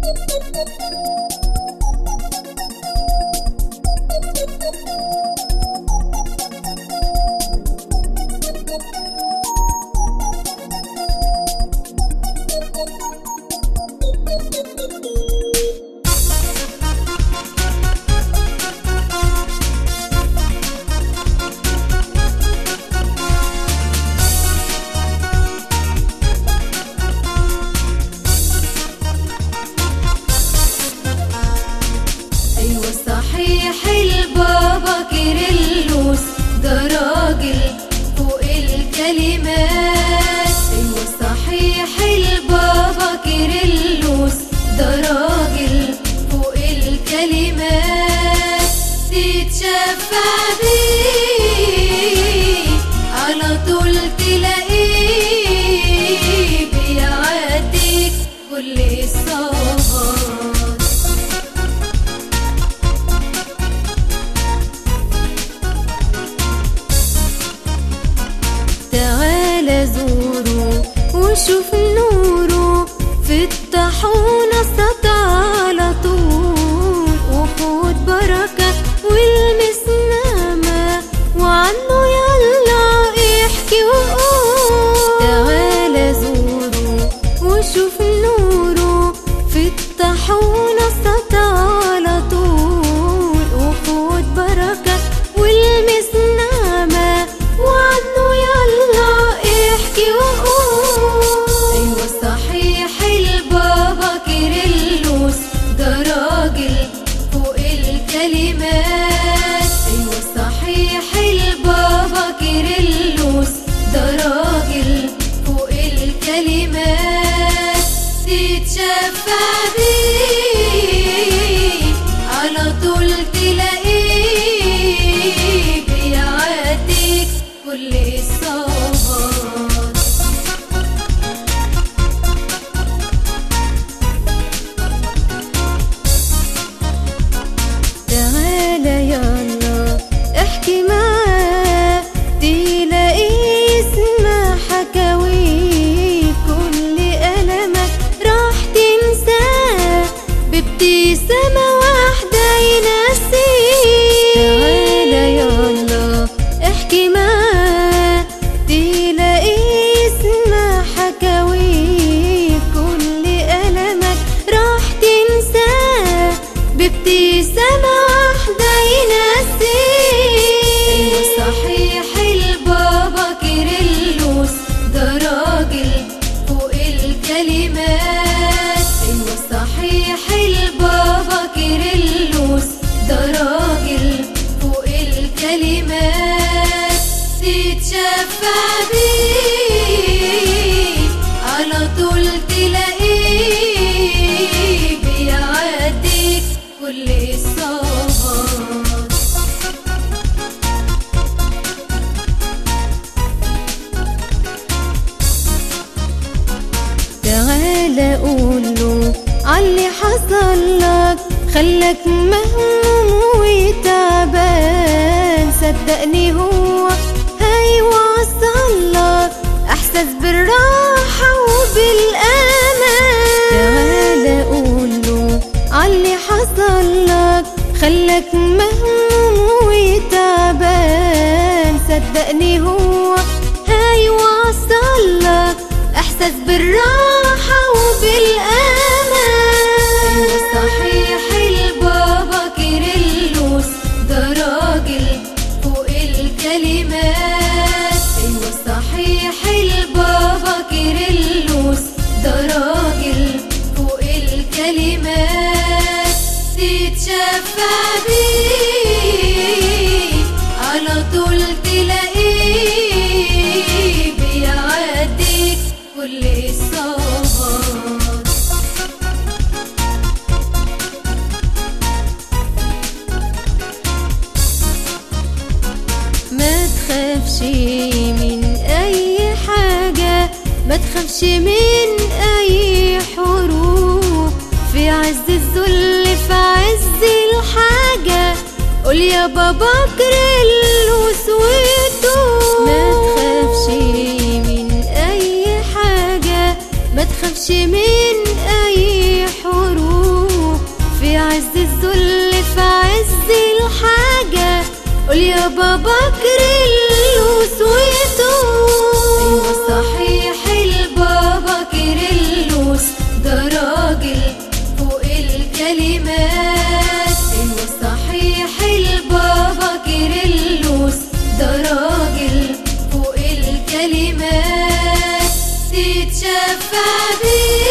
ايوه صحيح البابا كيرلس ده راجل فوق الكلمات ايوه صحيح البابا كيرلس ده راجل فوق الكلمات تتشفع بيه على طول تلاقيه بيعديك كل الصعوبات تعال زوروا وشوف نوره في الطاحونة سطع على طول وخد بركة والمس نعمة وعنه يلا احكي وقول تعال زوروا وشوف نوره في الطاحونة سطع على طول وخد بركة والمس نعمة وعنه يلا احكي وقول ايوه صحيح البابا كيرلس ده راجل فوق الكلمات ايوه صحيح البابا كيرلس ده راجل فوق الكلمات تتشفع بيه على طول تلاقيه بيعديك كل الصعوبات تعالى يلا احكي معاه تلاقيه يسمع حكاويك كل ألمك راح تنساه بابتسامة واحدة ينسيك تعالى يلا احكي معاه تلاقيه يسمع حكاويك كل ألمك راح تنساه بابتسامة واحدة ينسيك أيوة صحيح البابا كيرلس ده راجل فوق الكلمات أيوة صحيح البابا كيرلس ده راجل فوق الكلمات تتشفع بيه على طول تلاقيه بيعديك كل الصعوبات تعال قوله عاللي حصل لك خلك مهموم وتعبان صدقني هو هيوصل لك احساس بالراحة وبالامان تعال قوله عاللي حصل لك خلك مهموم وتعبان صدقني هو هيوصل لك احساس بالراحة وبالامان ايوه صحيح البابا كيرلس ده راجل فوق الكلمات ايوه صحيح البابا كيرلس ده راجل فوق الكلمات تتشفع بيه على طول تلاقيه بيعديك كل الصعوبات ما تخافش من اي حاجة ما تخافش من اي حروب في عز الذل في عز الحاجة قول يا بابا كريلوس وتوب ما تخافش من اي حاجة ما تخافش من اي حروب قول يا بابا كريلوس ويتوب ايوه صحيح البابا كريلوس ده راجل فوق الكلمات ايوه صحيح البابا كريلوس ده راجل فوق الكلمات تتشفع بيه